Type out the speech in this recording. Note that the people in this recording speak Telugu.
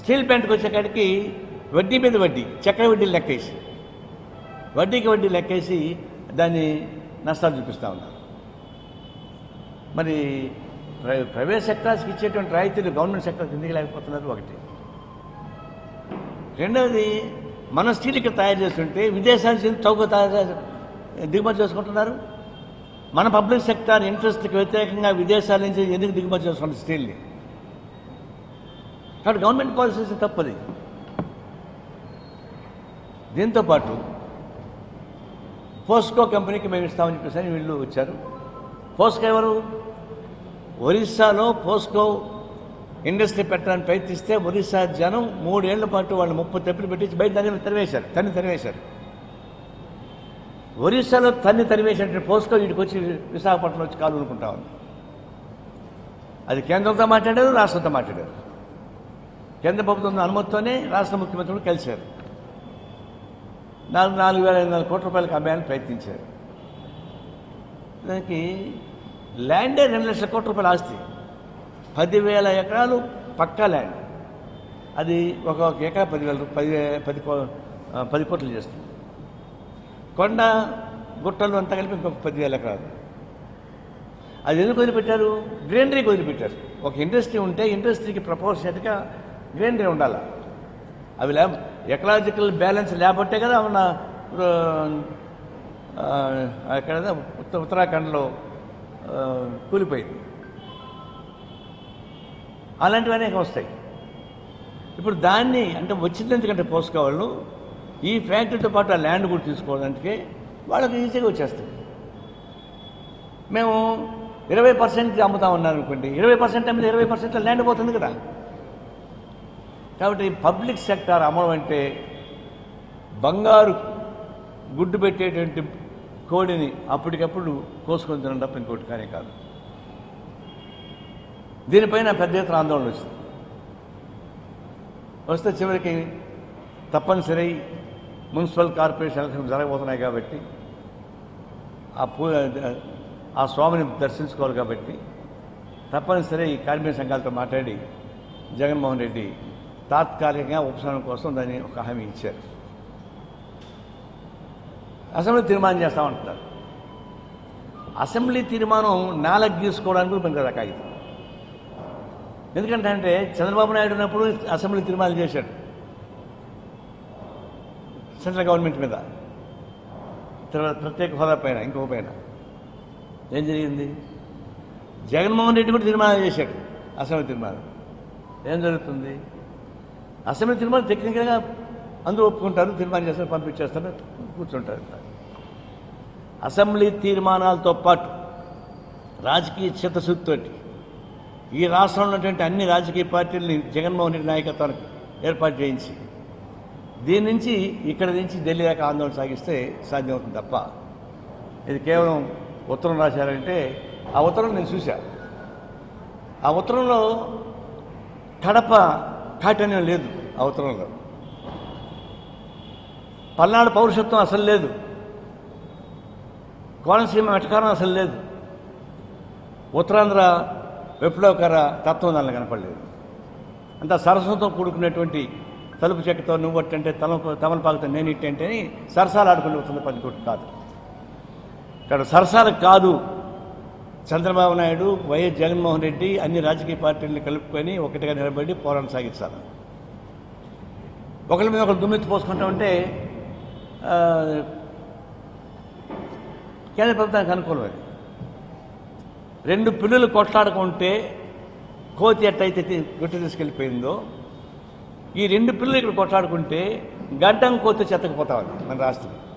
స్టీల్ ప్లాంట్కి వచ్చేకాడికి వడ్డీ మీద వడ్డీ చక్ర వడ్డీ లెక్కేసి వడ్డీకి వడ్డీ లెక్కేసి దాన్ని నష్టాలు చూపిస్తూ ఉన్నారు మరి ప్ర- ప్రైవేట్ సెక్టార్స్కి ఇచ్చేటువంటి రాయితీలు గవర్నమెంట్ సెక్టార్కి ఎందుకు లేకపోతున్నారు ఒకటి రెండవది మన స్టీల్ ఇక్కడ తయారు చేస్తుంటే విదేశాల నుంచి చౌక తయారు దిగుమతి చేసుకుంటున్నారు మన పబ్లిక్ సెక్టార్ ఇంట్రెస్ట్కి వ్యతిరేకంగా విదేశాల నుంచి ఎందుకు దిగుమతి చేసుకుంటారు స్టీల్ని కాబట్టి గవర్నమెంట్ పాలసీస్ తప్పది దీంతో పాటు పోస్కో కంపెనీకి మేము ఇస్తామని చెప్పేసి అని వీళ్ళు వచ్చారు పోస్కో ఎవరు ఒరిస్సాలో పోస్కో ఇండస్ట్రీ పెట్టడానికి ప్రయత్నిస్తే ఒరిస్సా జనం మూడేళ్ల పాటు వాళ్ళు ముప్పై తెప్పులు పెట్టించి బయట దాన్ని తరివేశారు తన్ని తరివేశారు ఒరిస్సాలో తన్ని తరివేసినట్టు పోస్కో వీటికి వచ్చి విశాఖపట్నం వచ్చి కాలు ఊరుకుంటా ఉంది అది కేంద్రంతో మాట్లాడారు రాష్ట్రంతో మాట్లాడారు కేంద్ర ప్రభుత్వం అనుమతితోనే రాష్ట్ర ముఖ్యమంత్రులు కలిశారు నాలుగు నాలుగు వేల ఐదు వందల కోట్ల రూపాయలకు అమ్మాయని ప్రయత్నించారు దానికి ల్యాండే రెండు లక్షల కోట్ల రూపాయల ఆస్తి పదివేల ఎకరాలు పక్కా ల్యాండ్ అది ఒక ఒక ఎకరా పదివేల రూ- పది పది కో- ఆ, పది కోట్లు చేస్తుంది కొండ గుట్టలు అంతా కలిపి ఇంకొక పదివేల ఎకరాలు అది ఎందుకు వదిలిపెట్టారు గ్రీనరీకి వదిలిపెట్టారు ఒక ఇండస్ట్రీ ఉంటే ఇండస్ట్రీకి ప్రపోర్షనేట్గా గ్రీనరీ ఉండాలి అవి లే ఎకలాజికల్ బ్యాలెన్స్ లేబట్టే కదా మన ఆ, అక్కడ ఉత్త- ఉత్తరాఖండ్లో ఆ, కూలిపోయింది అలాంటివి అనేక వస్తాయి ఇప్పుడు దాన్ని అంటే వచ్చింది ఎందుకంటే పోసుకోవాళ్ళు ఈ ఫ్యాక్టరీతో పాటు ఆ ల్యాండ్ కూడా తీసుకోవడానికి వాళ్ళకి ఈజీగా వచ్చేస్తాయి మేము ఇరవై పర్సెంట్ అమ్ముతా ఉన్నాను అనుకోండి ఇరవై పర్సెంట్ అమ్మితే ఇరవై పర్సెంట్ ల్యాండ్ పోతుంది కదా కాబట్టి పబ్లిక్ సెక్టార్ అమ్మడం అంటే బంగారు గుడ్డు పెట్టేటువంటి కోడిని అప్పటికప్పుడు కోసుకొని తినడం తప్ప ఇంకోటి కానీ కాదు దీనిపైన పెద్ద ఎత్తున ఆందోళన వచ్చింది వస్తే చివరికి తప్పనిసరి మున్సిపల్ కార్పొరేషన్ ఎలక్షన్ జరగబోతున్నాయి కాబట్టి ఆ పూ ఆ స్వామిని దర్శించుకోవాలి కాబట్టి తప్పనిసరి ఈ కార్మిక సంఘాలతో మాట్లాడి జగన్మోహన్ రెడ్డి తాత్కాలికంగా ఉపశమనం కోసం దాన్ని ఒక హామీ ఇచ్చారు అసెంబ్లీ తీర్మానం చేస్తామంటున్నారు అసెంబ్లీ తీర్మానం నాలుగు గీసుకోవడానికి కూడా పనికిరాదు ఆ కాగితం ఎందుకంటే అంటే చంద్రబాబు నాయుడు ఉన్నప్పుడు అసెంబ్లీ తీర్మానం చేశాడు సెంట్రల్ గవర్నమెంట్ మీద తర్వాత ప్రత్యేక హోదా పైన ఇంకొక పైన ఏం జరిగింది జగన్మోహన్ రెడ్డి కూడా తీర్మానం చేశాడు అసెంబ్లీ తీర్మానం ఏం జరుగుతుంది అసెంబ్లీ తీర్మానం టెక్నికల్గా అందరూ ఒప్పుకుంటారు తీర్మానం చేస్తారు పంపించేస్తారు కూర్చుంటారు అసెంబ్లీ తీర్మానాలతో పాటు రాజకీయ చిత్తశుద్ధితోటి ఈ రాష్ట్రంలో ఉన్నటువంటి అన్ని రాజకీయ పార్టీలని జగన్మోహన్ రెడ్డి నాయకత్వానికి ఏర్పాటు చేయించి దీని నుంచి ఇక్కడ నుంచి ఢిల్లీ దాకా ఆందోళన సాగిస్తే సాధ్యమవుతుంది తప్ప ఇది కేవలం ఉత్తరం రాశారంటే ఆ ఉత్తరం నేను చూశా ఆ ఉత్తరంలో కడప కాఠిన్యం లేదు ఆ ఉత్తరంలో పల్నాడు పౌరుషత్వం అసలు లేదు కోనసీమ వెటకారం అసలు లేదు ఉత్తరాంధ్ర విప్లవకర తత్వం దానిలో కనపడలేదు అంత సరస్వతం కూడుకునేటువంటి తలుపు చెక్కతో నువ్వు అంటే తల తమలపాకుతో నేను ఇట్టంటే అని సరసాలు ఆడుకుని వస్తుంది పది కోట్లు కాదు ఇక్కడ సరసాలు కాదు చంద్రబాబు నాయుడు వైఎస్ జగన్మోహన్ రెడ్డి అన్ని రాజకీయ పార్టీలను కలుపుకొని ఒకటిగా నిలబడి పోరాటం సాగించాలి ఒకరి మీద ఒకరు దుమ్మెత్తి పోసుకుంటా ఉంటే ఆ, కేంద్ర ప్రభుత్వానికి అనుకూలం అది రెండు పిల్లలు కొట్లాడుకుంటే కోతి ఎట్టయితే తీ- గుట్టి తీసుకెళ్ళిపోయిందో ఈ రెండు పిల్లలు ఇక్కడ కొట్లాడుకుంటే గడ్డం కోతి చెత్తకపోతా ఉంది మన రాష్ట్రం